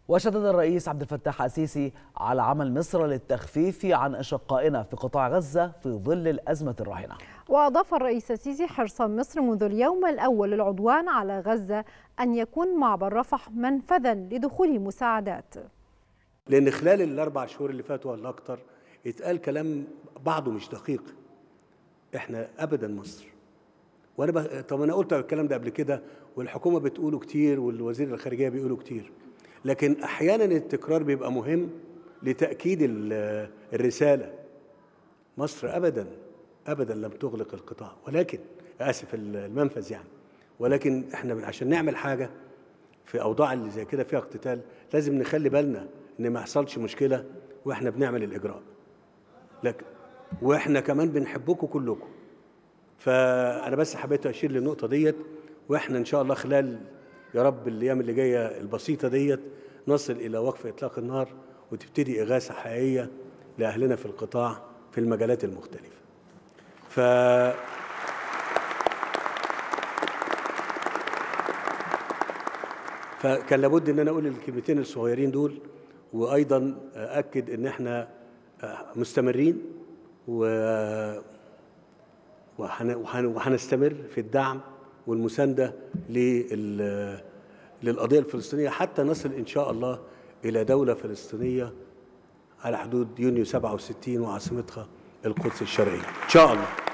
وشدد الرئيس عبد الفتاح السيسي على عمل مصر للتخفيف عن أشقائنا في قطاع غزة في ظل الأزمة الراهنة وأضاف الرئيس السيسي حرص مصر منذ اليوم الأول للعدوان على غزة أن يكون معبر رفح منفذا لدخول مساعدات لأن خلال الأربع شهور اللي فاتوا ولا أكتر اتقال كلام بعضه مش دقيق احنا أبدا مصر وانا ب... طب انا قلت الكلام ده قبل كده والحكومه بتقوله كتير والوزير الخارجيه بيقوله كتير لكن احيانا التكرار بيبقى مهم لتاكيد الرساله مصر ابدا ابدا لم تغلق القطاع ولكن اسف المنفذ يعني ولكن احنا عشان نعمل حاجه في اوضاع اللي زي كده فيها اقتتال لازم نخلي بالنا ان ما يحصلش مشكله واحنا بنعمل الاجراء لكن واحنا كمان بنحبكم كلكم فانا بس حبيت اشير للنقطه ديت واحنا ان شاء الله خلال يا رب الايام اللي جايه البسيطه ديت نصل الى وقف اطلاق النار وتبتدي اغاثه حقيقيه لاهلنا في القطاع في المجالات المختلفه ف فكان لابد ان انا اقول الكلمتين الصغيرين دول وايضا اكد ان احنا مستمرين و وهنستمر في الدعم والمسانده للقضيه الفلسطينيه حتى نصل ان شاء الله الى دوله فلسطينيه على حدود يونيو 67 وعاصمتها القدس الشرقيه ان شاء الله